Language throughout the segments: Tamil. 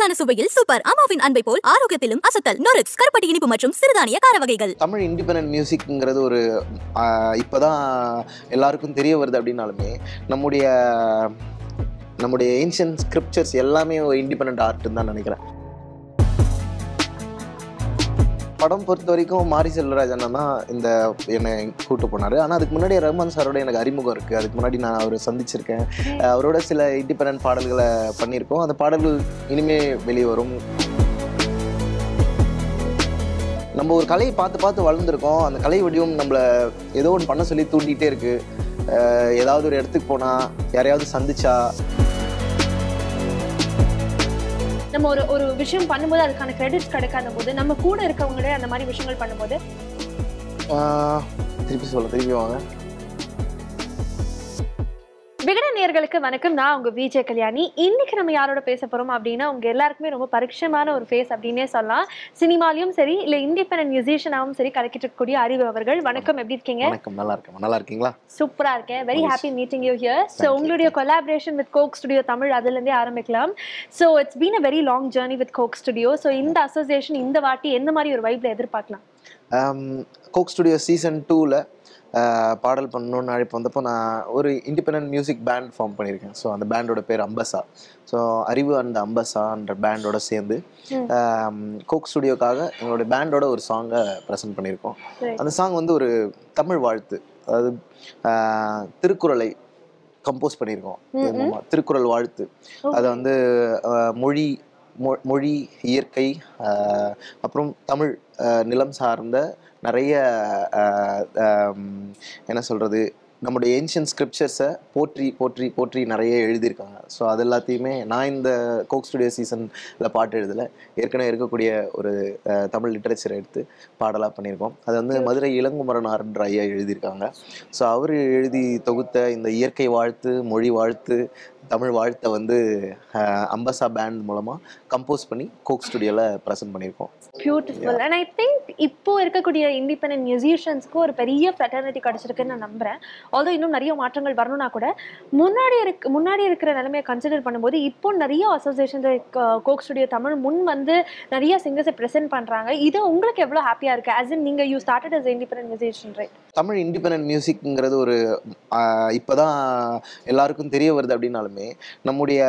தூக்கலான சுவையில் சூப்பர் அம்மாவின் அன்பை போல் ஆரோக்கியத்திலும் அசத்தல் நொரிக்ஸ் கருப்பட்டி இனிப்பு மற்றும் சிறுதானிய கார வகைகள் தமிழ் இண்டிபெண்டன்ட் மியூசிக்ங்கிறது ஒரு ஆஹ், இப்பதான் எல்லாருக்கும் தெரிய வருது அப்படின்னாலுமே நம்முடைய நம்முடைய ஏன்ஷியன் ஸ்கிரிப்சர்ஸ் எல்லாமே ஒரு இண்டிபெண்ட் ஆர்ட்னு தான் நினைக்கிறேன் படம் பொறுத்த வரைக்கும் மாரி செல்வராஜ் அண்ணன் தான் இந்த என்னை கூட்டு போனார் ஆனால் அதுக்கு முன்னாடி ரஹ்மான் சாரோட எனக்கு அறிமுகம் இருக்குது அதுக்கு முன்னாடி நான் அவரை சந்திச்சிருக்கேன் அஹ் அவரோட சில இண்டிபெண்டன்ட் பாடல்களை பண்ணியிருக்கோம் அந்த பாடல்கள் இனிமே வெளியே வரும் நம்ம ஒரு கலையை பார்த்து பார்த்து வளர்ந்துருக்கோம் அந்த கலை வடிவம் நம்மளை ஏதோ ஒன்று பண்ண சொல்லி தூண்டிகிட்டே இருக்கு அஹ் ஏதாவது ஒரு இடத்துக்கு போனால் யாரையாவது சந்திச்சா நம்ம ஒரு ஒரு விஷயம் பண்ணும்போது அதுக்கான கிரெடிட்ஸ் கிடைக்காத போது நம்ம கூட இருக்கவங்களே அந்த மாதிரி விஷயங்கள் பண்ணும்போது அஹ் திருப்பி சொல்ல திருப்பி வாங்க விகட நேயர்களுக்கு வணக்கம் நான் உங்க விஜய் கல்யாணி இன்னைக்கு நம்ம யாரோட பேச போறோம் அப்படின்னா உங்க எல்லாருக்குமே ரொம்ப பரிட்சயமான ஒரு ஃபேஸ் அப்படின்னே சொல்லலாம் சினிமாலையும் சரி இல்ல இண்டிபெண்டன்ட் மியூசிஷியனாவும் சரி கலக்கிட்டு இருக்கக்கூடிய அறிவு அவர்கள் வணக்கம் எப்படி இருக்கீங்க வணக்கம் நல்லா இருக்கேன் நல்லா இருக்கீங்களா சூப்பரா இருக்கேன் very Nice. Happy meeting you here so Thank you. உங்களுடைய collaboration with Coke Studio Tamil அதுல இருந்தே ஆரம்பிக்கலாம் so it's been a very long journey with Coke Studio so இந்த அசோசியேஷன் இந்த வாட்டி எந்த மாதிரி ஒரு வைப்ல எதிர்பார்க்கலாம் கோக் ஸ்டுடியோ சீசன் டூவில் பாடல் பண்ணணும்னு அழைப்பு வந்தப்போ நான் ஒரு இண்டிபெண்டன்ட் மியூசிக் பேண்ட் ஃபார்ம் பண்ணியிருக்கேன் ஸோ அந்த பேண்டோட பேர் அம்பசா ஸோ அறிவு அந்த அம்பசான்ற பேண்டோட சேர்ந்து ம். ஆம், கோக் ஸ்டுடியோக்காக எங்களோட பேண்டோட ஒரு சாங்கை ப்ரெசென்ட் பண்ணியிருக்கோம் Right. அந்த சாங் வந்து ஒரு தமிழ் வாழ்த்து அதாவது ஆஹ், திருக்குறளை கம்போஸ் பண்ணியிருக்கோம் ம், ம். ஆமா, திருக்குறள் வாழ்த்து அதை வந்து ஆஹ், மொழி மொ- மொழி இயற்கை ஆஹ், அப்புறம் தமிழ் ஆஹ், நிலம் சார்ந்த நிறைய ஆஹ், ஆம், என்ன சொல்கிறது நம்முடைய ஏன்ஷியன் ஸ்கிரிப்சர்ஸை போற்றி போற்றி போற்றி நிறைய எழுதியிருக்காங்க ஸோ அது எல்லாத்தையுமே நான் இந்த கோக் ஸ்டுடியோ சீசனில் பாட்டு எழுதலை ஏற்கனவே இருக்கக்கூடிய ஒரு ஆஹ், தமிழ் லிட்ரேச்சரை எடுத்து பாடலாக பண்ணியிருக்கோம் அது வந்து மதுரை இளங்குமரனார்ன்ற ஐயா எழுதியிருக்காங்க ஸோ அவர் எழுதி தொகுத்த இந்த இயற்கை வாழ்த்து மொழி வாழ்த்து தமிழ் வாழ்த்தை வந்து ஆஹ், அம்பசா பேண்ட் மூலமாக கம்போஸ் பண்ணி கோக் ஸ்டுடியோவில் ப்ரெசென்ட் பண்ணியிருக்கோம் பியூட்டிஃபுல் அண்ட் ஐ திங்க் இப்போ இருக்கக்கூடிய இண்டிபெண்டன்ட் மியூசிஷியன்ஸ்க்கு ஒரு பெரிய ஃப்ரெட்டர்னிட்டி கிடைச்சிருக்குன்னு நான் நம்புறேன் ஆல்தோ இன்னும் நிறைய மாற்றங்கள் வரணும்னா கூட முன்னாடி இருக்க முன்னாடி இருக்கிற நிலைமையை கன்சிடர் பண்ணும்போது இப்போ நிறைய அசோசியேஷன் கோக் ஸ்டுடியோ தமிழ் முன் வந்து நிறைய சிங்கர்ஸை ப்ரெசென்ட் பண்றாங்க இது உங்களுக்கு எவ்வளோ ஹாப்பியா இருக்கு ஆஸ் இன் நீங்க you started as independent musician right Tamil independent மியூசிக்ங்கிறது ஒரு ஆஹ், இப்பதான் எல்லாருக்கும் தெரிய வருது அப்படின்னாலுமே நம்முடைய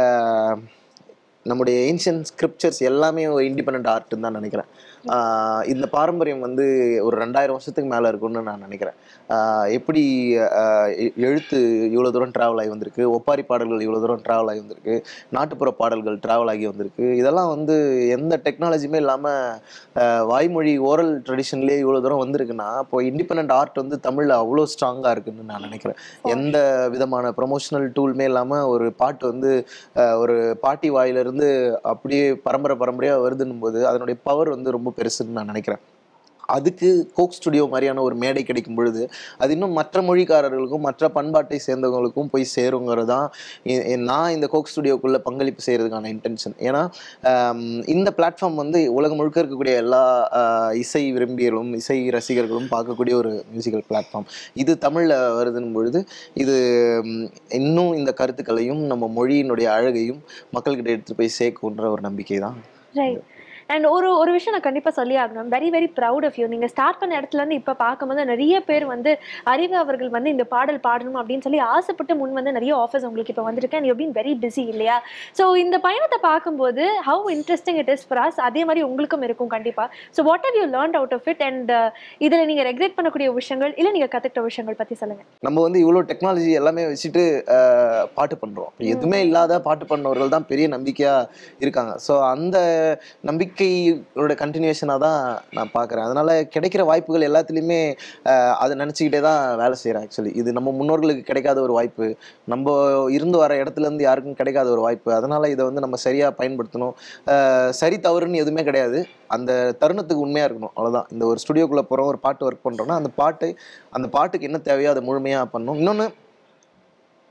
நம்முடைய ஏன்ஷியன் ஸ்கிரிப்சர்ஸ் எல்லாமே ஒரு இண்டிபெண்ட் ஆர்ட்னு தான் நினைக்கிறேன் ஆஹ், இந்த பாரம்பரியம் வந்து ஒரு ரெண்டாயிரம் வருஷத்துக்கு மேலே இருக்கும்னு நான் நினைக்கிறேன் ஆஹ், எப்படி ஆஹ், எ- எழுத்து இவ்வளோ தூரம் ட்ராவல் ஆகி வந்திருக்கு ஒப்பாரி பாடல்கள் இவ்வளோ தூரம் ட்ராவல் ஆகி வந்திருக்கு நாட்டுப்புற பாடல்கள் ட்ராவல் ஆகி வந்திருக்கு இதெல்லாம் வந்து எந்த டெக்னாலஜியுமே இல்லாமல் வாய்மொழி ஓரல் ட்ரெடிஷன்லேயே இவ்வளோ தூரம் வந்திருக்குன்னா இப்போ இண்டிபெண்ட் ஆர்ட் வந்து தமிழில் அவ்வளோ ஸ்ட்ராங்காக இருக்குன்னு நான் நினைக்கிறேன் எந்த விதமான ப்ரொமோஷனல் டூலுமே இல்லாமல் ஒரு பாட்டு வந்து அஹ், ஒரு பாட்டி வாயிலிருந்து அப்படியே பரம்பரை பரம்பரையாக வருதுன்னும் போது அதனுடைய பவர் வந்து ரொம்ப பெருசுன்னு நான் நினைக்கிறேன் அதுக்கு கோக் ஸ்டுடியோ மாதிரியான ஒரு மேடை கிடைக்கும் பொழுது அது இன்னும் மற்ற மொழிக்காரர்களுக்கும் மற்ற பண்பாட்டை சேர்ந்தவங்களுக்கும் போய் சேருங்கிறது தான் இ- இ- நான் இந்த கோக் ஸ்டுடியோக்குள்ளே பங்களிப்பு செய்கிறதுக்கான இன்டென்ஷன் ஏன்னா ஆம், இந்த பிளாட்ஃபார்ம் வந்து உலகம் முழுக்க இருக்கக்கூடிய எல்லா ஆஹ், இசை விரும்பியர்களும் இசை ரசிகர்களும் பார்க்கக்கூடிய ஒரு மியூசிக்கல் பிளாட்ஃபார்ம் இது தமிழில் வருதுன்னு பொழுது இது ம், இன்னும் இந்த கருத்துக்களையும் நம்ம மொழியினுடைய அழகையும் மக்கள்கிட்ட எடுத்துகிட்டு போய் சேர்க்குன்ற ஒரு நம்பிக்கை தான் ரைட் அண்ட் ஒரு ஒரு விஷயம் நான் கண்டிப்பாக சொல்லி ஆகணும் very very proud of you நீங்கள் ஸ்டார்ட் பண்ண இடத்துல இருந்து இப்போ பார்க்கும்போது நிறைய பேர் வந்து அறிவு அவர்கள் வந்து இந்த பாடல் பாடணும் அப்படின்னு சொல்லி ஆசைப்பட்டு முன் வந்து நிறைய ஆஃபர்ஸ் உங்களுக்கு இப்போ வந்திருக்கு and you been very busy இல்லையா ஸோ இந்த பயணத்தை பார்க்கும்போது how interesting it is for us அதே மாதிரி உங்களுக்கும் இருக்கும் கண்டிப்பாக so what have you learn out of it and இதில் நீங்கள் ரெக்ரெட் பண்ணக்கூடிய விஷயங்கள் இல்லை நீங்கள் கற்றுக்கிட்ட விஷயங்கள் பற்றி சொல்லுங்கள் நம்ம வந்து இவ்வளோ டெக்னாலஜி எல்லாமே வச்சுட்டு ஆஹ், பாட்டு பண்ணுறோம் எதுவுமே இல்லாத பாட்டு பண்ணவர்கள் தான் பெரிய நம்பிக்கையாக இருக்காங்க ஸோ அந்த நம்பிக்கையோட கண்டினியூஷனாக தான் நான் பார்க்குறேன் அதனால் கிடைக்கிற வாய்ப்புகள் எல்லாத்துலேயுமே ஆஹ், அதை நினச்சிக்கிட்டே தான் வேலை செய்கிறேன் ஆக்சுவலி இது நம்ம முன்னோர்களுக்கு கிடைக்காத ஒரு வாய்ப்பு நம்ம இருந்து வர இடத்துல இருந்து யாருக்கும் கிடைக்காத ஒரு வாய்ப்பு அதனால் இதை வந்து நம்ம சரியாக பயன்படுத்தணும் ஆஹ், சரி தவறுன்னு எதுவுமே கிடையாது அந்த தருணத்துக்கு உண்மையாக இருக்கணும் அவ்வளோதான் இந்த ஒரு ஸ்டுடியோக்குள்ளே போகிறோம் ஒரு பாட்டு ஒர்க் பண்ணுறோன்னா அந்த பாட்டு அந்த பாட்டுக்கு என்ன தேவையோ அதை முழுமையாக பண்ணணும் இன்னொன்று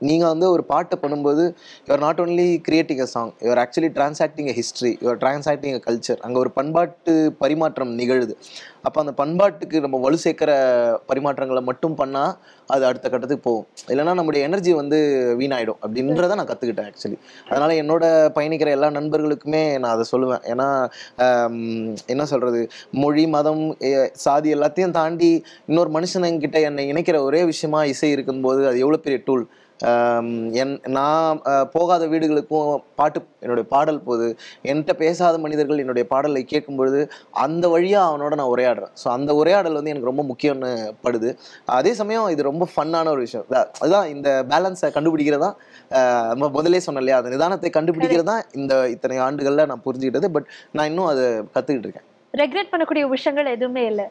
நீங்கள் வந்து ஒரு பாட்டை பண்ணும்போது you're not only creating a song you're actually transacting a history you're transacting a culture அங்கே ஒரு பண்பாட்டு பரிமாற்றம் நிகழுது அப்போ அந்த பண்பாட்டுக்கு நம்ம வலு சேர்க்கிற பரிமாற்றங்களை மட்டும் பண்ணால் அது அடுத்த கட்டத்துக்கு போகும் இல்லைன்னா நம்முடைய எனர்ஜி வந்து வீணாயிடும் அப்படின்றத நான் கற்றுக்கிட்டேன் ஆக்சுவலி அதனால் என்னோட பயணிக்கிற எல்லா நண்பர்களுக்குமே நான் அதை சொல்லுவேன் ஏன்னா ஆம், என்ன சொல்கிறது மொழி மதம் எ- சாதி எல்லாத்தையும் தாண்டி இன்னொரு மனுஷனுங்கிட்ட என்னை இணைக்கிற ஒரே விஷயமா இசை இருக்கும்போது அது எவ்வளோ பெரிய டூல் என் நான் அஹ், போகாத வீடுகளுக்கும் பாட்டு என்னுடைய பாடல் போகுது என்கிட்ட பேசாத மனிதர்கள் என்னுடைய பாடலை கேட்கும் பொழுது அந்த வழியாக அவனோட நான் உரையாடுறேன் ஸோ அந்த உரையாடல் வந்து எனக்கு ரொம்ப முக்கியம்னு படுது அதே சமயம் இது ரொம்ப ஃபன்னான ஒரு விஷயம் அதான் அதுதான் இந்த பேலன்ஸை கண்டுபிடிக்கிறதா நம்ம முதலே சொன்னேன் இல்லையா அந்த நிதானத்தை கண்டுபிடிக்கிறது தான் இந்த இத்தனை ஆண்டுகளில் நான் புரிஞ்சுக்கிட்டது பட் நான் இன்னும் அதை கற்றுக்கிட்டு இருக்கேன் ரெக்ரெட் பண்ணக்கூடிய விஷயங்கள் எதுவுமே இல்லை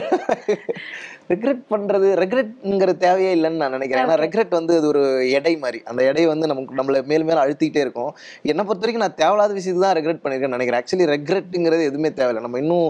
ரெக்ரெட் பண்றது ரெக்ரெட்ங்கிற தேவையே இல்லைன்னு நான் நினைக்கிறேன் ஏன்னா ரெக்ரெட் வந்து அது ஒரு எடை மாதிரி அந்த எடை வந்து நமக்கு நம்மளை மேல் மேல அழுத்திக்கிட்டே இருக்கும் என்னை பொறுத்த வரைக்கும் நான் தேவையில்லாத விஷயத்துக்கு தான் ரெக்ரெட் பண்ணியிருக்கேன்னு நினைக்கிறேன் ஆக்சுவலி ரெக்ரெட்டுங்கிறது எதுவுமே தேவையில்லை நம்ம இன்னும்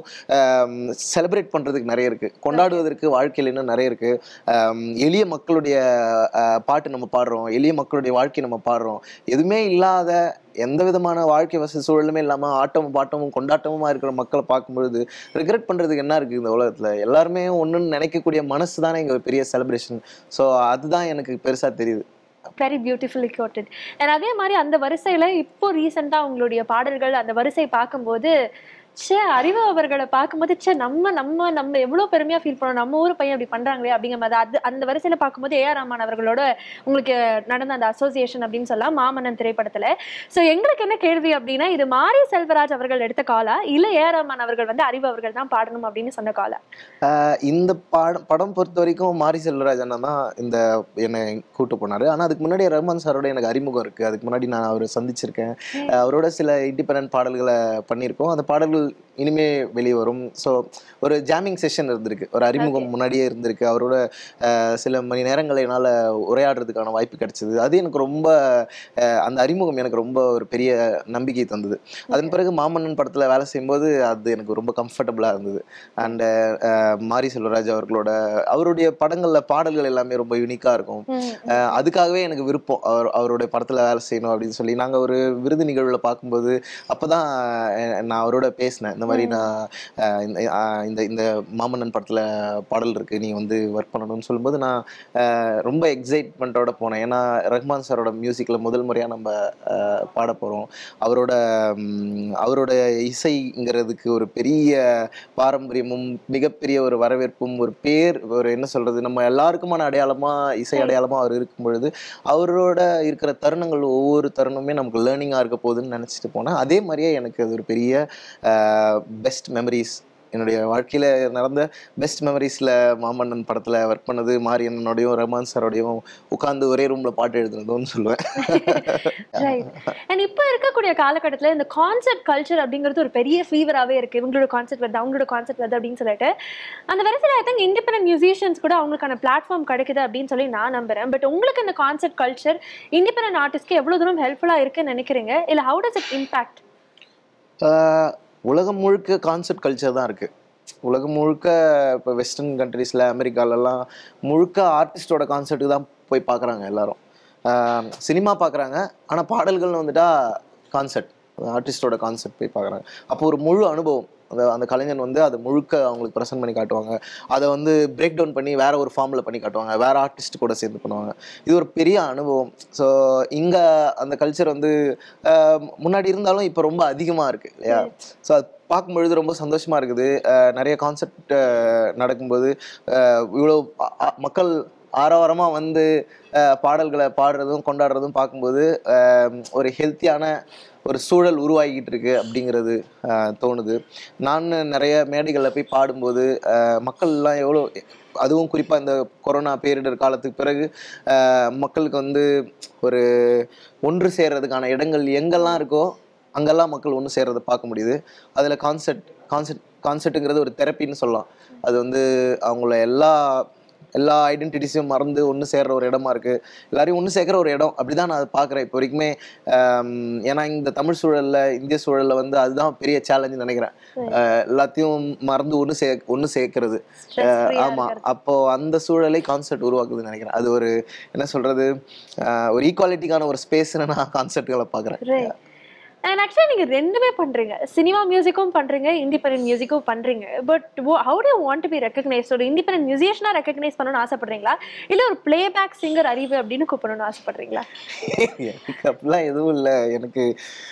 செலிப்ரேட் பண்றதுக்கு நிறைய இருக்கு கொண்டாடுவதற்கு வாழ்க்கையில் இன்னும் நிறைய இருக்கு ஆம், எளிய மக்களுடைய அஹ், பாட்டு நம்ம பாடுறோம் எளிய மக்களுடைய வாழ்க்கை நம்ம பாடுறோம் எதுவுமே இல்லாத எந்த விதமான வாழ்க்கை வசதி சூழலுமே இல்லாமல் ஆட்டமும் பாட்டமும் கொண்டாட்டமுமா இருக்கிற மக்களை பார்க்கும்பொழுது ரிக்ரெட் பண்றதுக்கு என்ன இருக்கு இந்த உலகத்துல எல்லாருமே ஒண்ணுன்னு நினைக்கக்கூடிய மனசு தானே இங்க ஒரு பெரிய செலிப்ரேஷன் ஸோ அதுதான் எனக்கு பெருசா தெரியுது வெரி பியூட்டிஃபுல்லி கோட்டட் அண்ட் அதே மாதிரி அந்த வரிசையில இப்போ ரீசெண்டா உங்களுடைய பாடல்கள் அந்த வரிசை பார்க்கும்போது ச்சே அறிவு அவர்களை பார்க்கும்போது ச்சே நம்ம நம்ம நம்ம எவ்வளவு பெருமையா ஃபீல் பண்ணோம் நம்ம ஊர் பையன் அப்படி பண்றாங்களே அப்படிங்கிற மாதிரி அது அந்த வரிசையில பார்க்கும்போது ஏஆர் ரஹ்மான் அவர்களோட உங்களுக்கு நடந்த அந்த அசோசியேஷன் அப்படின்னு சொல்லலாம் மாமன்னன் திரைப்படத்துல சோ எங்களுக்கு என்ன கேள்வி அப்படின்னா இது மாரி செல்வராஜ் அவர்கள் எடுத்த காலா இல்ல ஏஆர் ரஹ்மான் அவர்கள் வந்து அறிவு அவர்கள் தான் பாடணும் அப்படின்னு சொன்ன காலா ஆஹ் இந்த படம் படம் பொறுத்த வரைக்கும் மாரி செல்வராஜ் அண்ணா தான் இந்த என்னை கூட்டு போனாரு ஆனா அதுக்கு முன்னாடி ரஹ்மான் சாரோட எனக்கு அறிமுகம் இருக்கு அதுக்கு முன்னாடி நான் அவரை சந்திச்சிருக்கேன் ஆஹ் அவரோட சில இண்டிபெண்டன்ட் பாடல்களை பண்ணியிருக்கோம் அந்த பாடல்கள் இனிமே வெளியே வரும் ஸோ ஒரு ஜாமிங் செஷன் இருந்திருக்கு ஒரு அறிமுகம் முன்னாடியே இருந்திருக்கு அவரோட ஆஹ் சில மணி நேரங்களை என்னால் உரையாடுறதுக்கான வாய்ப்பு கிடைச்சது அது எனக்கு ரொம்ப ஆஹ் அந்த அறிமுகம் எனக்கு ரொம்ப ஒரு பெரிய நம்பிக்கை தந்தது அதன் பிறகு மாமன்னன் படத்தில் வேலை செய்யும்போது அது எனக்கு ரொம்ப கம்ஃபர்டபுளாக இருந்தது அண்ட் மாரி செல்வராஜ் அவர்களோட அவருடைய படங்களில் பாடல்கள் எல்லாமே ரொம்ப யூனிக்காக இருக்கும் அஹ் அதுக்காகவே எனக்கு விருப்பம் அவர் அவருடைய படத்தில் வேலை செய்யணும் அப்படின்னு சொல்லி நாங்கள் ஒரு விருது நிகழ்வில் பார்க்கும்போது அப்போ தான் நான் அவரோட பேசினேன் இந்த மாதிரி நான் அஹ் இந்த அஹ் இந்த இந்த மாமன்னன் படத்தில் பாடல் இருக்குது நீ வந்து ஒர்க் பண்ணணும்னு சொல்லும்போது நான் அஹ் ரொம்ப எக்ஸைட்மெண்ட்டோட போனேன் ஏன்னா ரஹ்மான் சாரோட மியூசிக்கில் முதல் முறையாக நம்ம அஹ் பாட போகிறோம் அவரோட ம், அவரோட இசைங்கிறதுக்கு ஒரு பெரிய பாரம்பரியமும் மிகப்பெரிய ஒரு வரவேற்பும் ஒரு பேர் ஒரு என்ன சொல்றது நம்ம எல்லாருக்குமான அடையாளமா இசை அடையாளமா அவர் இருக்கும் பொழுது அவரோட இருக்கிற தருணங்கள் ஒவ்வொரு தருணமே நமக்கு லேர்னிங்காக இருக்க போகுதுன்னு நினச்சிட்டு போனேன் அதே மாதிரியே எனக்கு அது ஒரு பெரிய பெஸ்ட் மெமரிஸ் என்னுடைய வாழ்க்கையில நடந்த பெஸ்ட் மெமரிஸ்ல மாமன்னன் படத்துல ஒர்க் பண்ணது மாரியண்ணனோடையும் ரஹ்மான் சாரோடையும் உட்கார்ந்து ஒரே ரூம்ல பாட்டு எழுதுனதுன்னு சொல்லுவேன் ரைட் அண்ட் இப்போ இருக்கக்கூடிய காலகட்டத்தில் இந்த கான்செர்ட் கல்ச்சர் அப்படிங்கிறது ஒரு பெரிய ஃபீவராகவே இருக்கு இவங்களோட கான்செர்ட் வருது அவங்களோட கான்செர்ட் வருது அப்படின்னு சொல்லிட்டு அந்த வரிசையில் ஐ திங்க் இண்டிபெண்டன்ட் மியூசிஷியன்ஸ் கூட அவங்களுக்கான பிளாட்ஃபார்ம் கிடைக்குது அப்படின்னு சொல்லி நான் நம்புறேன் பட் உங்களுக்கு இந்த கான்செர்ட் கல்ச்சர் இண்டிபெண்டன்ட் ஆர்டிஸ்ட்க்கு எவ்வளோ தூரம் ஹெல்ப்ஃபுல்லாக இருக்குன்னு நினைக்கிறீங்க இல்லை how does it impact ah உலகம் முழுக்க கான்செர்ட் கல்ச்சர் தான் இருக்கு உலகம் முழுக்க இப்போ வெஸ்டர்ன் கண்ட்ரீஸில் அமெரிக்காலலாம் முழுக்க ஆர்டிஸ்டோட கான்செர்ட்டுக்கு தான் போய் பார்க்குறாங்க எல்லாரும் சினிமா பார்க்குறாங்க ஆனால் பாடல்கள்னு வந்துட்டா கான்செர்ட் ஆர்டிஸ்டோட கான்செர்ட் போய் பார்க்குறாங்க அப்போ ஒரு முழு அனுபவம் அந்த அந்த கலைஞன் வந்து அதை முழுக்க அவங்களுக்கு ப்ரெசென்ட் பண்ணி காட்டுவாங்க அதை வந்து பிரேக் டவுன் பண்ணி வேற ஒரு ஃபார்மில் பண்ணி காட்டுவாங்க வேற ஆர்டிஸ்ட் கூட சேர்ந்து பண்ணுவாங்க இது ஒரு பெரிய அனுபவம் ஸோ இங்கே அந்த கல்ச்சர் வந்து ஆஹ் முன்னாடி இருந்தாலும் இப்போ ரொம்ப அதிகமாக இருக்குது இல்லையா ஸோ அது பார்க்கும்பொழுது ரொம்ப சந்தோஷமா இருக்குது அஹ் நிறைய கான்செப்ட் நடக்கும்போது அஹ் இவ்வளோ அ- அ- மக்கள் ஆரவாரமாக வந்து அஹ் பாடல்களை பாடுறதும் கொண்டாடுறதும் பார்க்கும்போது அஹ் ஒரு ஹெல்த்தியான ஒரு சூழல் உருவாகிக்கிட்டு இருக்கு அப்படிங்கிறது அஹ் தோணுது நான் நிறைய மேடைகளில் போய் பாடும்போது அஹ் மக்கள்லாம் எவ்வளோ அதுவும் குறிப்பாக இந்த கொரோனா பேரிடர் காலத்துக்கு பிறகு அஹ் மக்களுக்கு வந்து ஒரு ஒன்று சேர்றதுக்கான இடங்கள் எங்கெல்லாம் இருக்கோ அங்கெல்லாம் மக்கள் ஒன்று சேர்றதை பார்க்க முடியுது அதில் கான்செர்ட் கான்செர்ட் கான்செர்ட்டுங்கிறது ஒரு தெரப்பின்னு சொல்லலாம் அது வந்து அவங்கள எல்லா எல்லா ஐடென்டிட்டிஸையும் மறந்து ஒன்று சேர்ற ஒரு இடமா இருக்கு எல்லாரையும் ஒன்று சேர்க்குற ஒரு இடம் அப்படிதான் நான் அதை பார்க்குறேன் இப்போ வரைக்குமே ஆம், ஏன்னா இந்த தமிழ் சூழல்ல இந்திய சூழல்ல வந்து அதுதான் பெரிய சேலஞ்ச் நினைக்கிறேன் அஹ், எல்லாத்தையும் மறந்து ஒன்று சே ஒன்று சேர்க்கறது Stress free-ஆ ஆமா இருக்கிறது. அப்போ அந்த சூழலை கான்செப்ட் உருவாக்குதுன்னு நினைக்கிறேன் அது ஒரு என்ன சொல்றது ஆஹ் ஒரு ஈக்குவாலிட்டிக்கான ஒரு ஸ்பேஸ்னு நான் கான்செப்ட்களை பார்க்குறேன் Right. அண்ட் ஆக்சுவலி நீங்க ரெண்டுமே பண்றீங்க சினிமா மியூசிக்கும் பண்றீங்க இண்டிபெண்டன்ட் மியூசிக்கும் பண்றீங்க but how do want to be recognise ஒரு இண்டிபெண்டன்ட் மியூசிஷியனா ரெக்கக்னைஸ் பண்ணணும்னு ஆசைப்படுறீங்களா இல்ல ஒரு பிளேபேக் சிங்கர் அறிவு அப்படின்னு கூப்பிடணும்னு ஆசைப்படுறீங்களா எனக்கு அப்படிலாம் எதுவும் இல்லை எனக்கு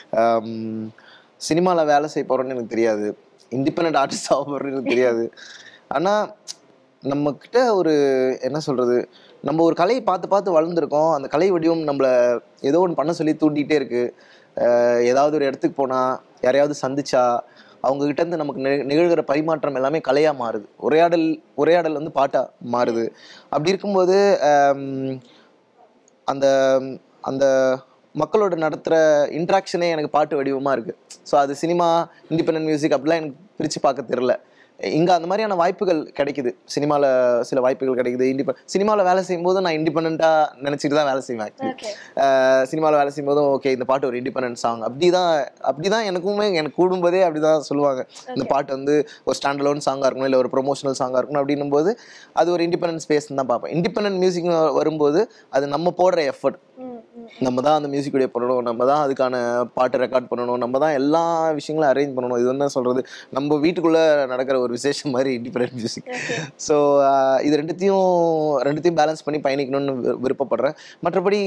சினிமாவில் வேலை செய்ய போகிறோன்னு எனக்கு தெரியாது இண்டிபெண்ட் ஆர்டிஸ்ட் ஆக போகிறோன்னு எனக்கு தெரியாது ஆனால் நம்மக்கிட்ட ஒரு என்ன சொல்கிறது நம்ம ஒரு கலையை பார்த்து பார்த்து வளர்ந்துருக்கோம் அந்த கலை வடிவம் நம்மளை ஏதோ ஒன்று பண்ண சொல்லி தூண்டிகிட்டே இருக்கு அஹ் ஏதாவது ஒரு இடத்துக்கு போனால் யாரையாவது சந்திச்சா அவங்க கிட்ட இருந்து நமக்கு நிக- நிகழ்கிற பரிமாற்றம் எல்லாமே கலையா மாறுது உரையாடல் உரையாடல் வந்து பாட்டா மாறுது அப்படி இருக்கும்போது ஆம், அந்த அந்த மக்களோட நடத்துகிற இன்ட்ராக்ஷனே எனக்கு பாட்டு வடிவமாக இருக்குது ஸோ அது சினிமா இண்டிபெண்டன்ட் மியூசிக் அப்படிலாம் எனக்கு பிரித்து பார்க்க தெரில இங்கே அந்த மாதிரியான வாய்ப்புகள் கிடைக்குது சினிமாவில் சில வாய்ப்புகள் கிடைக்குது இண்டிபெண்ட் சினிமாவில் வேலை செய்யும்போது நான் இண்டிபெண்ட்டாக நினச்சிட்டு தான் வேலை செய்வேன் ஆக்சுவலி ஓகே சினிமாவில் வேலை செய்யும்போதும் ஓகே இந்த பாட்டு ஒரு இண்டிபெண்டன்ட் சாங் அப்படி தான் அப்படி தான் எனக்குமே எனக்கு கூடும்போதே அப்படி தான் சொல்லுவாங்க இந்த பாட்டு வந்து ஒரு ஸ்டாண்டலோன் சாங்காக இருக்கணும் இல்லை ஒரு ப்ரொமோஷனல் சாங்காக இருக்கணும் அப்படின்னும் போது அது ஒரு இண்டிபெண்டன்ட் ஸ்பேஸ் தான் பார்ப்பேன் இண்டிபெண்டன்ட் மியூசிக் வரும்போது அது நம்ம போடுற எஃபர்ட் நம்ம தான் அந்த மியூசிக் வீடியோ பண்ணணும் நம்ம தான் அதுக்கான பாட்டு ரெக்கார்ட் பண்ணணும் நம்ம தான் எல்லா விஷயங்களும் அரேஞ்ச் பண்ணணும் இது என்ன சொல்கிறது நம்ம வீட்டுக்குள்ளே நடக்கிற ஒரு விசேஷம் மாதிரி இண்டிபெண்டன்ட் மியூசிக் ஸோ இது ரெண்டுத்தையும் ரெண்டுத்தையும் பேலன்ஸ் பண்ணி பயணிக்கணும்னு வி- விருப்பப்படுறேன் மற்றபடி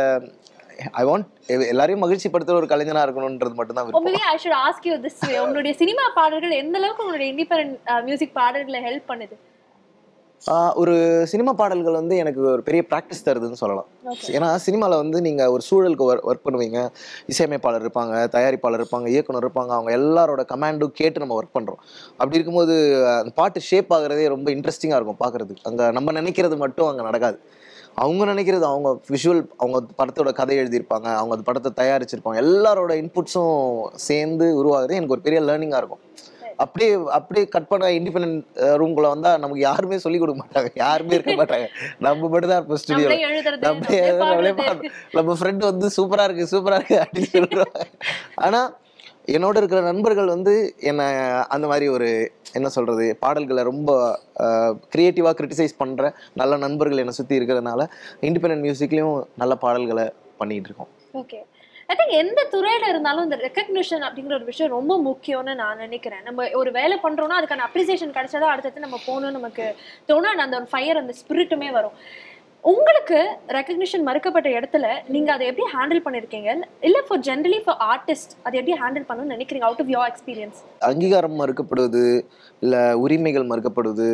ஐ வாண்ட் எல்லாரையும் மகிழ்ச்சிப்படுத்துகிற ஒரு கலைஞனாக இருக்கணுன்றது மட்டும்தான் விருப்பம் maybe I should ask you this way உங்களுடைய சினிமா பாடல்கள் எந்த அளவுக்கு உங்களுடைய இண்டிபெண்டன்ட் மியூசிக் பாடல்களை ஹெல்ப் பண்ணுது ஆஹ் ஒரு சினிமா பாடல்கள் வந்து எனக்கு ஒரு பெரிய ப்ராக்டிஸ் தருதுன்னு சொல்லலாம் ஏன்னா சினிமாவில் வந்து நீங்கள் ஒரு சூழலுக்கு ஒர்க் பண்ணுவீங்க இசையமைப்பாளர் இருப்பாங்க தயாரிப்பாளர் இருப்பாங்க இயக்குனர் இருப்பாங்க அவங்க எல்லாரோட கமாண்டும் கேட்டு நம்ம ஒர்க் பண்ணுறோம் அப்படி இருக்கும்போது அந்த பாட்டு ஷேப் ஆகுறதே ரொம்ப இன்ட்ரெஸ்டிங்காக இருக்கும் பார்க்குறதுக்கு அங்கே நம்ம நினைக்கிறது மட்டும் அங்கே நடக்காது அவங்க நினைக்கிறது அவங்க விஷுவல் அவங்க படத்தோட கதை எழுதியிருப்பாங்க அவங்க அந்த படத்தை தயாரிச்சிருப்பாங்க எல்லாரோட இன்புட்ஸும் சேர்ந்து உருவாகுறது எனக்கு ஒரு பெரிய லேர்னிங்காக இருக்கும் அப்படியே அப்படியே கட் பண்ண இண்டிபெண்டன்ட் ரூம்குள்ள வந்தா நமக்கு யாருமே சொல்லி கொடுக்க மாட்டாங்க யாருமே இருக்க மாட்டாங்க நம்ம மட்டும் தான் இருப்போம் ஸ்டுடியோ நம்மளே எழுதுறது நம்ம நம்மளே நம்மளே பாடுறது. பாடுறோம். நம்ம ஃப்ரெண்ட் வந்து சூப்பரா இருக்கு சூப்பரா இருக்கு அப்படின்னு சொல்றாங்க ஆனா என்னோட இருக்கிற நண்பர்கள் வந்து என்னை அந்த மாதிரி ஒரு என்ன சொல்றது பாடல்களை ரொம்ப கிரியேட்டிவாக கிரிட்டிசைஸ் பண்ற நல்ல நண்பர்கள் என்னை சுத்தி இருக்கிறதுனால இண்டிபெண்டன்ட் மியூசிக்லயும் நல்ல பாடல்களை பண்ணிட்டு இருக்கோம் ஓகே ஐ திங்க் எந்த துறையில இருந்தாலும் இந்த ரெக்கக்னிஷன் அப்படிங்கிற ஒரு விஷயம் ரொம்ப முக்கியம்னு நான் நினைக்கிறேன் நம்ம ஒரு வேலை பண்றோம்னா அதுக்கான அப்ரிசியேஷன் கிடைச்சாதான் அடுத்தது நம்ம போகணும் நமக்கு தோணும் and அந்த ஒரு ஃபயர் அந்த ஸ்பிரிட்டுமே வரும் உங்களுக்கு ரெக்கக்னிஷன் மறுக்கப்பட்ட இடத்துல நீங்க அதை எப்படி ஹேண்டில் பண்ணிருக்கீங்க இல்ல ஃபார் ஜென்ரலி ஃபார் ஆர்டிஸ்ட் அதை எப்படி ஹேண்டில் பண்ணணும்னு நினைக்கிறீங்க அவுட் ஆஃப் யோர் எக்ஸ்பீரியன்ஸ் அங்கீகாரம் மறுக்கப்படுவது இல்லை உரிமைகள் மறுக்கப்படுவது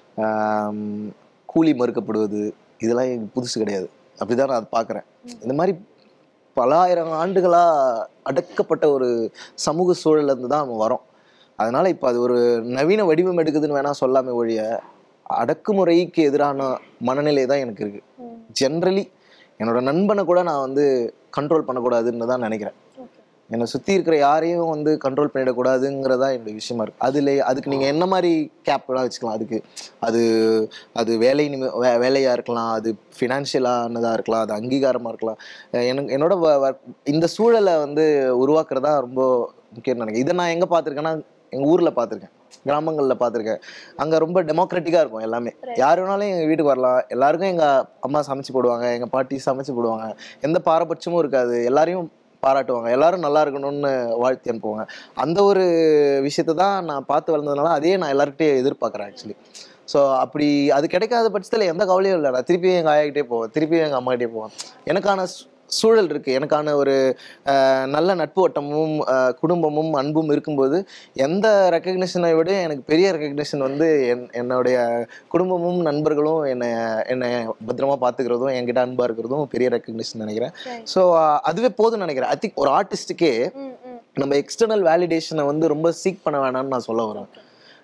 ஆம், கூலி மறுக்கப்படுவது இதெல்லாம் எனக்கு புதுசு கிடையாது அப்படிதான் நான் அதை பார்க்குறேன் இந்த மாதிரி பலாயிரம் ஆண்டுகளாக அடக்கப்பட்ட ஒரு சமூக சூழல்ல இருந்து தான் நம்ம வரோம் அதனால இப்போ அது ஒரு நவீன வடிவம் எடுக்குதுன்னு வேணா சொல்லாம ஒழிய அடக்குமுறைக்கு எதிரான மனநிலை தான் எனக்கு இருக்கு ஜென்ரலி என்னோட நண்பனை கூட நான் வந்து கண்ட்ரோல் பண்ணக்கூடாதுன்னு தான் நினைக்கிறேன் என்னை சுற்றி இருக்கிற யாரையும் வந்து கண்ட்ரோல் பண்ணிடக்கூடாதுங்கிறதா என்னுடைய விஷயமா இருக்கு அதில் அதுக்கு நீங்கள் என்ன மாதிரி கேப்லாம் வச்சுக்கலாம் அதுக்கு அது அது வேலை நிமி வே வேலையாக இருக்கலாம் அது ஃபினான்ஷியலானதாக இருக்கலாம் அது அங்கீகாரமாக இருக்கலாம் அஹ் எனக்கு என்னோட வ- வ- இந்த சூழலை வந்து உருவாக்குறதா ரொம்ப முக்கியம் நினைக்கிறேன் இதை நான் எங்கே பார்த்துருக்கேன்னா எங்கள் ஊரில் பார்த்துருக்கேன் கிராமங்களில் பார்த்துருக்கேன் அங்கே ரொம்ப டெமோக்ராட்டிக்காக இருக்கும் எல்லாமே யார் வேணாலும் எங்கள் வீட்டுக்கு வரலாம் எல்லாருக்கும் எங்கள் அம்மா சமைச்சு போடுவாங்க எங்கள் பாட்டி சமைச்சு போடுவாங்க எந்த பாரபட்சமும் இருக்காது எல்லாரையும் பாராட்டுவாங்க எல்லாரும் நல்லா இருக்கணும்னு வாழ்த்தி அனுப்புவாங்க அந்த ஒரு விஷயத்தை தான் நான் பார்த்து வளர்ந்ததுனால அதே நான் எல்லாருக்கிட்டையும் எதிர்பார்க்குறேன் ஆக்சுவலி ஸோ அப்படி அது கிடைக்காத பட்சத்தில் எந்த கவலையும் இல்லை நான் திருப்பியும் எங்கள் ஆயாக்கிட்டே போவேன் திருப்பியும் எங்கள் அம்மாக்கிட்டே போவேன் எனக்கான சூ- சூழல் இருக்குது எனக்கான ஒரு அஹ், நல்ல நட்பு வட்டமும் அஹ், குடும்பமும் அன்பும் இருக்கும்போது எந்த ரெக்கக்னிஷனை விட எனக்கு பெரிய ரெக்கக்னிஷன் வந்து என் என்னுடைய குடும்பமும் நண்பர்களும் என்னை என்னை பத்திரமா பார்த்துக்கிறதும் என்கிட்ட அன்பாக இருக்கிறதும் பெரிய ரெக்கக்னிஷன் நினைக்கிறேன் Right. ஸோ அதுவே போதும்னு நினைக்கிறேன் ஐ திங்க் ஒரு ஆர்டிஸ்ட்டுக்கே நம்ம எக்ஸ்டர்னல் வேலிடேஷனை வந்து ரொம்ப சீக் பண்ண வேணாம்னு நான் சொல்ல வரேன்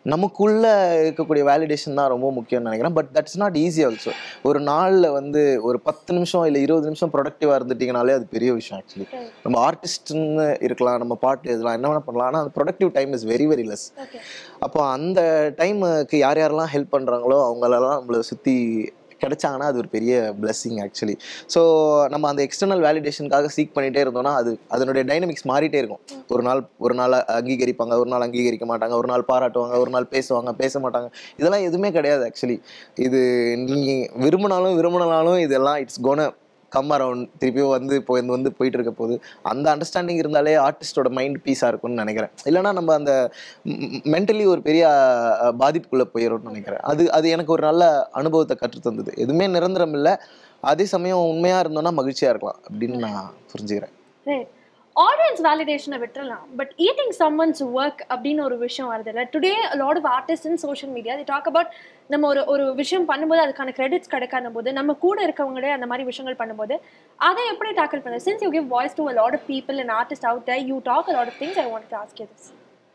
நமக்குள்ள இருக்கக்கூடிய வேலிடேஷன் தான் ரொம்ப முக்கியம்னு நினைக்கிறேன் but that's not easy also ஒரு நாளில் வந்து ஒரு பத்து நிமிஷம் இல்லை இருபது நிமிஷம் ப்ரொடக்டிவாக இருந்துட்டீங்கனாலே அது பெரிய விஷயம் ஆக்சுவலி நம்ம ஆர்டிஸ்ட்னு இருக்கலாம் நம்ம பாட்டு எழுதலாம் என்ன வேணால் பண்ணலாம் ஆனால் அந்த productive time is very very less okay அப்போ அந்த டைமுக்கு யார் யாரெல்லாம் ஹெல்ப் பண்ணுறாங்களோ அவங்களெல்லாம் நம்மளை சுற்றி கிடைச்சாங்கன்னா அது ஒரு பெரிய blessing ஆக்சுவலி ஸோ நம்ம அந்த எக்ஸ்டர்னல் வேலிடேஷனுக்காக சீக் பண்ணிகிட்டே இருந்தோம்னா அது அதனுடைய டைனமிக்ஸ் மாறிட்டே இருக்கும் ஒரு நாள் ஒரு நாள் அங்கீகரிப்பாங்க ஒரு நாள் அங்கீகரிக்க மாட்டாங்க ஒரு நாள் பாராட்டுவாங்க ஒரு நாள் பேசுவாங்க பேச மாட்டாங்க இதெல்லாம் எதுவுமே கிடையாது ஆக்சுவலி இது நீ விரும்பினாலும் விரும்பினாலும் இதெல்லாம் இட்ஸ் கோன கம் அரவுண்ட் திருப்பியும் வந்து இப்போ வந்து வந்து போயிட்டு இருக்க போது அந்த அண்டர்ஸ்டாண்டிங் இருந்தாலே ஆர்டிஸ்டோட மைண்ட் பீஸாக இருக்கும்னு நினைக்கிறேன் இல்லைன்னா நம்ம அந்த மென்டலி ஒரு பெரிய அஹ், பாதிப்புக்குள்ளே போயிடும்னு நினைக்கிறேன் அது அது எனக்கு ஒரு நல்ல அனுபவத்தை கற்றுத் தந்தது எதுவுமே நிரந்தரம் இல்லை அதே சமயம் உண்மையாக இருந்தோம்னா மகிழ்ச்சியாக இருக்கலாம் அப்படின்னு நான் புரிஞ்சுக்கிறேன் ஆடியன்ஸ் வேலிடேஷனை விட்டுறலாம் பட் ஈட்டிங் சம்மன்ஸ் ஒர்க் அப்படின்னு ஒரு விஷயம் வருது இல்லை today lot of artist in social media they talk about நம்ம ஒரு ஒரு விஷயம் பண்ணும்போது அதுக்கான கிரெடிட்ஸ் கிடைக்காத போது நம்ம கூட இருக்கவங்களே அந்த மாதிரி விஷயங்கள் பண்ணும்போது அதை எப்படி டாக்கிள் பண்ணுறது since you give voice to a lot of people and artist out there you talk a lot of things I want to ask you this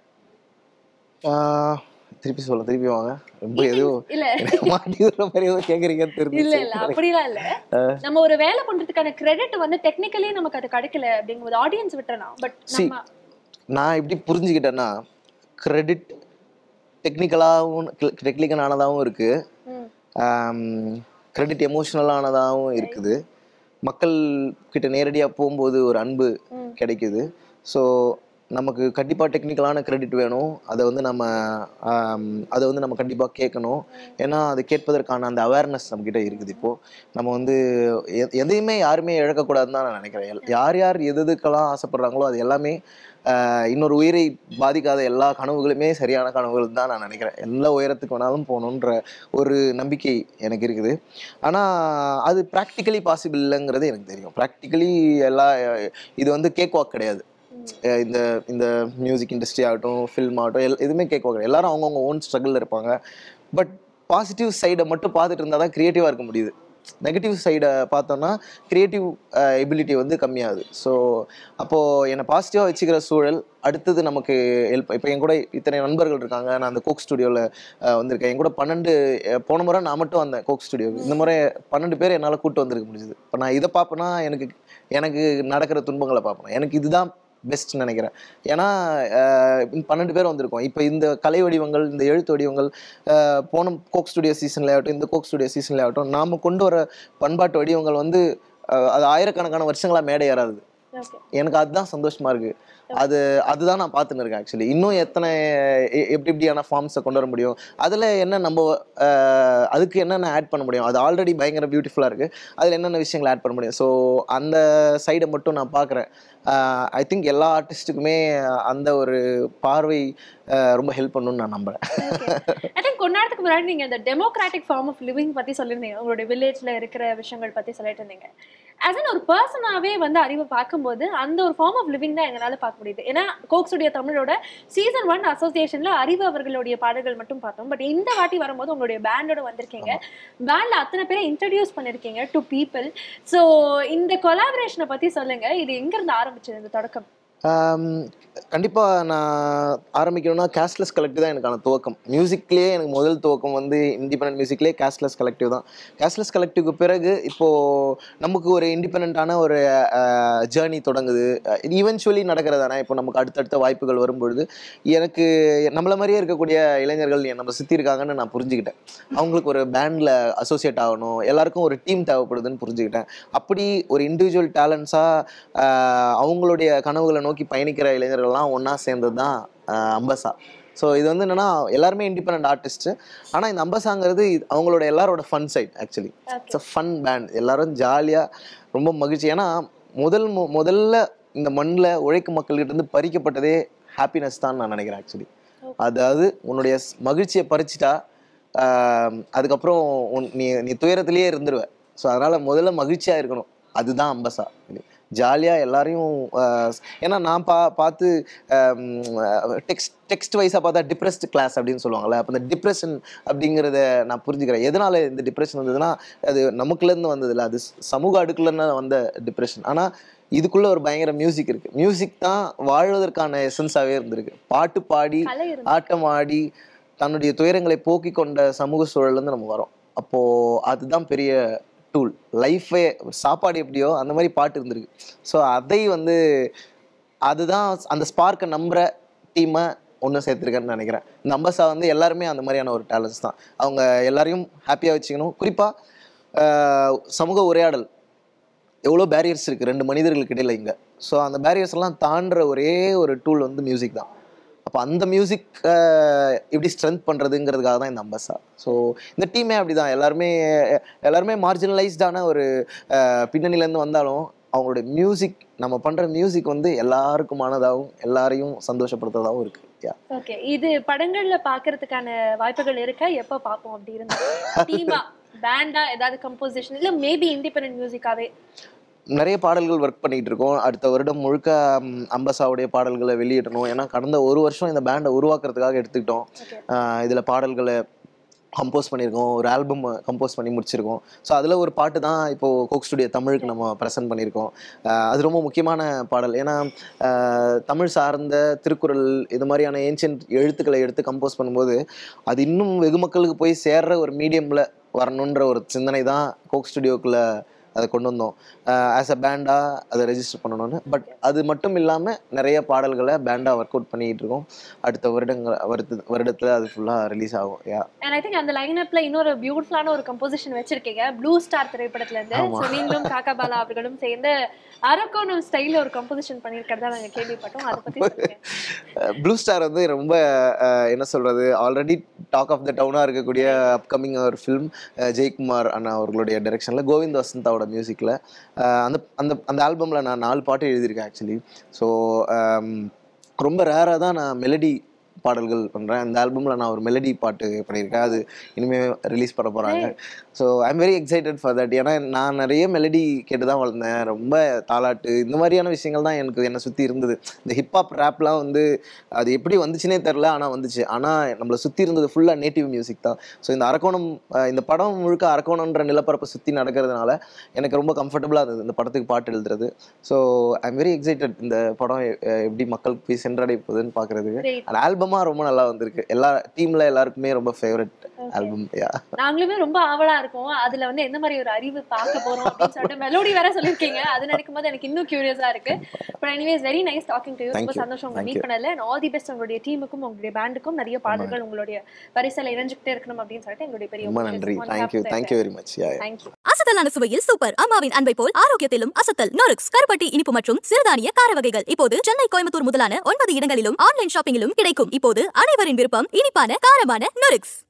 ah, திருப்பி சொல்ல திருப்பி வாங்க ரொம்ப ஏதோ இல்ல மாட்டி விடுற மாதிரி ஏதோ கேட்குறீங்கன்னு இல்ல தெரிஞ்சு இல்ல அப்படிலாம் இல்ல நம்ம ஒரு வேலை பண்றதுக்கான கிரெடிட் வந்து டெக்னிக்கலி நமக்கு அது கிடைக்கல அப்படிங்கும்போது ஆடியன்ஸ் விட்டுறலாம் பட் See, நம்ம நான் எப்படி புரிஞ்சுக்கிட்டேன்னா கிரெடிட் டெக்னிக்கலாகவும் டெக்னிக்கலானதாகவும் இருக்குது ம், கிரெடிட் எமோஷ்னலானதாகவும் இருக்குது மக்கள் கிட்ட நேரடியாக போகும்போது ஒரு அன்பு ம். கிடைக்குது ஸோ நமக்கு கண்டிப்பாக டெக்னிக்கலான கிரெடிட் வேணும் அதை வந்து நம்ம ஆம், அதை வந்து நம்ம கண்டிப்பாக கேட்கணும் ஏன்னா அது கேட்பதற்கான அந்த அவேர்னஸ் நம்மக்கிட்ட இருக்குது இப்போது நம்ம வந்து எ- எதையுமே யாருமே இழக்கக்கூடாதுன்னு தான் நான் நினைக்கிறேன் எல்- யார் யார் எது எதுக்கெல்லாம் ஆசைப்படுறாங்களோ அது எல்லாமே ஆஹ், இன்னொரு உயிரை பாதிக்காத எல்லா கனவுகளுமே சரியான கனவுகள் தான் நான் நினைக்கிறேன் எல்லா உயரத்துக்கு வேணாலும் போகணுன்ற ஒரு நம்பிக்கை எனக்கு இருக்குது ஆனால் அது ப்ராக்டிக்கலி பாசிபிள் இல்லைங்கிறது எனக்கு தெரியும் ப்ராக்டிக்கலி எல்லா இது வந்து கேக் வாக் கிடையாது அஹ் இந்த இந்த மியூசிக் இண்டஸ்ட்ரி ஆகட்டும் ஃபில்ம் ஆகட்டும் எல் எதுவுமே கேக் வாக் கிடையாது எல்லாரும் அவங்கவுங்க ஓன் ஸ்ட்ரகிளில் இருப்பாங்க பட் பாசிட்டிவ் சைடை மட்டும் பார்த்துட்டு இருந்தால் தான் க்ரியேட்டிவாக இருக்க முடியுது நெகட்டிவ் சைடை பார்த்தோம்னா க்ரியேட்டிவ் எபிலிட்டி வந்து கம்மியாகுது ஸோ அப்போது என்னை பாசிட்டிவாக வச்சுக்கிற சூழல் அடுத்தது நமக்கு ஹெல்ப் இப்போ என் கூட இத்தனை நண்பர்கள் இருக்காங்க நான் அந்த கோக் ஸ்டுடியோவில் வந்திருக்கேன் என் கூட பன்னெண்டு அஹ், போன முறை நான் மட்டும் வந்தேன் கோக் ஸ்டுடியோவுக்கு இந்த முறை பன்னெண்டு பேர் என்னால் கூட்டு வந்திருக்க முடியுது இப்போ நான் இதை பார்ப்பேன்னா எனக்கு எனக்கு நடக்கிற துன்பங்களை பார்ப்பேன் எனக்கு இதுதான் பெஸ்ட் நினைக்கிறேன் ஏன்னா அஹ், பன்னெண்டு பேர் வந்திருக்கோம் இப்போ இந்த கலை வடிவங்கள் இந்த எழுத்து வடிவங்கள் அஹ், போன கோக் ஸ்டுடியோ சீசன்ல ஆகட்டும் இந்த கோக் ஸ்டுடியோ சீசன்ல ஆகட்டும் நாம கொண்டு வர பண்பாட்டு வடிவங்கள் வந்து அஹ், அது ஆயிரக்கணக்கான வருஷங்களா மேடை ஏறாது ஓகே எனக்கு அதுதான் சந்தோஷமா இருக்கு அது அதுதான் நான் பார்த்துன்னு இருக்கேன் ஆக்சுவலி இன்னும் எத்தனை எ- எப்படி எப்படியான ஃபார்ம்ஸை கொண்டு வர முடியும் அதில் என்ன நம்ம அஹ், அதுக்கு என்னென்ன ஆட் பண்ண முடியும் அது ஆல்ரெடி பயங்கர பியூட்டிஃபுல்லாக இருக்குது அதில் என்னென்ன விஷயங்களை ஆட் பண்ண முடியும் ஸோ அந்த சைடை மட்டும் நான் பார்க்குறேன் ஐ திங்க் எல்லா ஆர்டிஸ்ட்டுக்குமே அந்த ஒரு பார்வை அஹ், ரொம்ப ஹெல்ப் பண்ணணும்னு நான் நம்புகிறேன் ஐ திங்க் கொஞ்ச நேரத்துக்கு முன்னாடி நீங்க இந்த டெமோக்ராட்டிக் ஃபார்ம் ஆஃப் லிவிங் பத்தி சொல்லியிருந்தீங்க உங்களுடைய வில்லேஜ்ல இருக்கிற விஷயங்கள் பத்தி சொல்லிட்டு இருந்தீங்க ஆஸ் அன் ஒரு பர்சனாவே வந்து அறிவை பார்க்கும்போது அந்த ஒரு ஃபார்ம் ஆஃப் லிவிங் தான் எங்களால பார்க்க முடியுது ஏன்னா கோக் ஸ்டுடியோ தமிழோட சீசன் ஒன் அசோசியேஷன்ல அறிவு அவர்களுடைய பாடல்கள் மட்டும் பார்த்தோம் பட் இந்த வாட்டி வரும்போது உங்களுடைய பேண்டோட வந்திருக்கீங்க பேண்ட்ல அத்தனை பேரை இன்ட்ரடியூஸ் பண்ணிருக்கீங்க டு பீப்புள் ஸோ இந்த கொலாபரேஷனை பத்தி சொல்லுங்க இது எங்க இருந்து ஆரம்பிச்சது இந்த தொடக்கம் கண்டிப்பாக நான் ஆரம்பிக்கணும்னா கேஷ்லெஸ் கலெக்டிவ் தான் எனக்கான துவக்கம் மியூசிக்லேயே எனக்கு முதல் துவக்கம் வந்து இண்டிபெண்ட் மியூசிக்லேயே கேஷ்லெஸ் கலெக்டிவ் தான் கேஷ்லெஸ் கலெக்டிவ்க்கு பிறகு இப்போது நமக்கு ஒரு இண்டிபெண்ட்டான ஒரு ஜேர்னி தொடங்குது ஈவென்ச்சுவலி நடக்கிறதானே இப்போ நமக்கு அடுத்தடுத்த வாய்ப்புகள் வரும்பொழுது எனக்கு நம்மள மாதிரியே இருக்கக்கூடிய இளைஞர்கள் நம்ம சுற்றி இருக்காங்கன்னு நான் புரிஞ்சுக்கிட்டேன் அவங்களுக்கு ஒரு பேண்டில் அசோசியேட் ஆகணும் எல்லாருக்கும் ஒரு டீம் தேவைப்படுதுன்னு புரிஞ்சுக்கிட்டேன் அப்படி ஒரு இண்டிவிஜுவல் டேலண்ட்ஸாக அவங்களுடைய கனவுகளை நோக்கி பயணிக்கிற இளைஞர்கள்லாம் ஒன்றா சேர்ந்தது தான் அம்பசா ஸோ இது வந்து என்னன்னா எல்லாருமே இண்டிபெண்ட் ஆர்டிஸ்ட்டு ஆனால் இந்த அம்பசாங்கிறது இது அவங்களோட எல்லாரோட fun side actually it's a fun band எல்லாரும் ஜாலியாக ரொம்ப மகிழ்ச்சி ஏன்னா முதல் மு- முதல்ல இந்த மண்ணில் உழைக்கும் மக்கள்கிட்ட இருந்து பறிக்கப்பட்டதே ஹாப்பினஸ் தான் நான் நினைக்கிறேன் ஆக்சுவலி அதாவது உன்னுடைய ஸ்- மகிழ்ச்சியை பறிச்சிட்டா ஆம், அதுக்கப்புறம் உன் நீ நீ துயரத்திலேயே இருந்துருவ ஸோ அதனால் முதல்ல மகிழ்ச்சியாக இருக்கணும் அதுதான் அம்பசா ஜாலியாக எல்லாரையும் ஆஹ், ஏன்னா நான் பா பார்த்து டெக்ஸ்ட் டெக்ஸ்ட் வைஸாக பார்த்தா டிப்ரெஸ்ட் கிளாஸ் அப்படின்னு சொல்லுவாங்கல்ல அப்போ இந்த டிப்ரெஷன் அப்படிங்கிறத நான் புரிஞ்சுக்கிறேன் எதனால இந்த டிப்ரெஷன் வந்ததுன்னா அது நமக்குள்ளேருந்து வந்ததில்ல அது ஸ்- சமூக அடுக்குலேருந்து வந்த டிப்ரெஷன் ஆனால் இதுக்குள்ள ஒரு பயங்கர மியூசிக் இருக்கு மியூசிக் தான் வாழ்வதற்கான எசன்ஸாகவே இருந்திருக்கு பாட்டு பாடி கலை இருந்து ஆட்டம் ஆடி தன்னுடைய துயரங்களை போக்கி கொண்ட சமூக சூழல்லேருந்து நம்ம வரோம் அப்போது அதுதான் பெரிய டூல் லைஃபே சாப்பாடு எப்படியோ அந்த மாதிரி பாட்டு இருந்திருக்கு ஸோ அதை வந்து அதுதான் அந்த ஸ்பார்க்கை நம்புற டீமை ஒன்று சேர்த்துருக்கேன்னு நினைக்கிறேன் இந்த அம்பசா வந்து எல்லாருமே அந்த மாதிரியான ஒரு டேலண்ட்ஸ் தான் அவங்க எல்லாரையும் ஹாப்பியாக வச்சுக்கணும் குறிப்பாக சமூக உரையாடல் எவ்வளோ பேரியர்ஸ் இருக்குது ரெண்டு மனிதர்களுக்கு இடையில இங்கே ஸோ அந்த பேரியர்ஸ் எல்லாம் தாண்டுற ஒரே ஒரு டூல் வந்து மியூசிக் தான் அப்போ அந்த மியூசிக் எப்படி ஸ்ட்ரென்த் பண்ணுறதுங்கிறதுக்காக தான் இந்த அம்பசா ஸோ இந்த டீமே அப்படி தான் எல்லாருமே எல்லாருமே மார்ஜினலைஸ்டான ஒரு அஹ், பின்னணியிலேருந்து வந்தாலும் அவங்களோட மியூசிக் நம்ம பண்ணுற மியூசிக் வந்து எல்லாருக்குமானதாகவும் எல்லாரையும் சந்தோஷப்படுத்துறதாகவும் இருக்குது யா ஓகே இது படங்கள்ல பாக்குறதுக்கான வாய்ப்புகள் இருக்கா எப்ப பாப்போம் அப்படி இருந்தா டீமா பேண்டா ஏதாவது கம்போசிஷன் இல்ல மேபி இண்டிபெண்டன்ட் மியூசிக்காவே நிறைய பாடல்கள் ஒர்க் பண்ணிட்டு இருக்கோம் அடுத்த வருடம் முழுக்க ம், அம்பசாவுடைய பாடல்களை வெளியிடணும் ஏன்னா கடந்த ஒரு வருஷம் இந்த பேண்டை உருவாக்குறதுக்காக எடுத்துக்கிட்டோம் Okay. ஆஹ் இதுல பாடல்களை கம்போஸ் பண்ணியிருக்கோம் ஒரு ஆல்பம் கம்போஸ் பண்ணி முடிச்சிருக்கோம் ஸோ அதில் ஒரு பாட்டு தான் இப்போது கோக் ஸ்டுடியோ தமிழுக்கு நம்ம ப்ரெசென்ட் பண்ணியிருக்கோம் ஆஹ் அது ரொம்ப முக்கியமான பாடல் ஏன்னா ஆஹ் தமிழ் சார்ந்த திருக்குறள் இது மாதிரியான ஏன்ஷியன்ட் எழுத்துக்களை எடுத்து கம்போஸ் பண்ணும்போது அது இன்னும் வெகு மக்களுக்கு போய் சேர்ற ஒரு மீடியமில் வரணுன்ற ஒரு சிந்தனை தான் கோக் ஸ்டுடியோக்குள்ளே அதை கொண்டு வந்தோம் ஆஸ் அ பேண்டாக அதை ரெஜிஸ்டர் பண்ணணும்னு பட் அது மட்டும் இல்லாமல் நிறைய பாடல்களை பேண்டாக ஒர்க் அவுட் பண்ணிகிட்டு இருக்கோம் அடுத்த வருடங்கள் வருட வருடத்தில் அது ஃபுல்லாக ரிலீஸ் ஆகும் யா அண்ட் ஐ திங்க் அந்த லைனப்ல இன்னொரு பியூட்டிஃபுல்லான ஒரு கம்போசிஷன் வச்சிருக்கீங்க ப்ளூ ஸ்டார் திரைப்படத்துல இருந்து ஆமா. So, நீங்களும் காக்கா பாலா அவர்களும் சேர்ந்து அரக்கோணம் ஸ்டைல்ல ஒரு கம்போசிஷன் பண்ணிருக்கிறதா நாங்க கேள்விப்பட்டோம் அதை பத்தி சொல்லுங்க ப்ளூ ஸ்டார் வந்து ரொம்ப அஹ், என்ன சொல்கிறது ஆல்ரெடி டாக் ஆஃப் த டவுனாக இருக்கக்கூடிய அப்கமிங் ஒரு ஃபிலிம் ஜெயக்குமார் அண்ணா அவர்களுடைய டைரக்ஷனில் கோவிந்த் வசந்தாவோட மியூசிக்கில் அந்த அந்த அந்த ஆல்பமில் நான் நாலு பாட்டு எழுதியிருக்கேன் ஆக்சுவலி ஸோ ரொம்ப ரேராக தான் நான் மெலடி பாடல்கள் பண்ணுறேன் அந்த ஆல்பமில் நான் ஒரு மெலடி பாட்டு பண்ணியிருக்கேன் அது இனிமேல் ரிலீஸ் பண்ண போகிறாங்க so I'm very excited for that ஏன்னா நான் நிறைய மெலடி கேட்டு தான் வளர்ந்தேன் ரொம்ப தாலாட்டு இந்த மாதிரியான விஷயங்கள் தான் எனக்கு என்னை சுற்றி இருந்தது இந்த ஹிப்ஹாப் ரேப்லாம் வந்து அது எப்படி வந்துச்சுனே தெரில ஆனால் வந்துச்சு ஆனால் நம்மளை சுற்றி இருந்தது ஃபுல்லாக நேட்டிவ் மியூசிக் தான் ஸோ இந்த அரக்கோணம் அஹ் இந்த படம் முழுக்க அரக்கோணம்ன்ற நிலப்பரப்பை சுற்றி நடக்கிறதுனால எனக்கு ரொம்ப கம்ஃபர்டபுளாக இருந்தது இந்த படத்துக்கு பாட்டு எழுதுறது ஸோ ஐம் வெரி எக்ஸைட்டட் இந்த படம் எ- எப்படி மக்களுக்கு போய் சென்றடைய போகுதுன்னு பார்க்குறதுக்கு Great. அந்த ஆல்பமாக ரொம்ப நல்லா வந்திருக்கு எல்லா டீமில் எல்லாருக்குமே ரொம்ப ஃபேவரட் ஆல்பம் யா நாங்களுமே ரொம்ப ஆவலா இருக்கோம் அதுல வந்து எந்த மாதிரி ஒரு அறிவு பார்க்க போறோம் அப்படின்னு சொல்லிட்டு மெலோடி வேற சொல்லிருக்கீங்க அது நினைக்கும் போது எனக்கு இன்னும் கியூரியஸா இருக்கு but anyways very nice talking to you Thank ரொம்ப you. சந்தோஷம் உங்களை Thank மீட் you. பண்ணல அண்ட் ஆல் தி பெஸ்ட் உங்களுடைய டீமுக்கும் உங்களுடைய பேண்டுக்கும் நிறைய பாடல்கள் உங்களுடைய வரிசையில இணைஞ்சுக்கிட்டே இருக்கணும் அப்படின்னு சொல்லிட்டு எங்களுடைய பெரிய ரொம்ப நன்றி thank you thank you very much yeah thank you அசத்தலான சுவையில் சூப்பர் அம்மாவின் அன்பை போல் ஆரோக்கியத்திலும் அசத்தல் நொறுக்ஸ் கருப்பட்டி இனிப்பு மற்றும் சிறுதானிய கார வகைகள் இப்போது சென்னை கோயம்புத்தூர் முதலான ஒன்பது இடங்களிலும் ஆன்லைன் ஷாப்பிங்கிலும் கிடைக்கும் இப்போது அனைவரின் விருப்பம் இனிப்பான காரமான நொறுக்ஸ்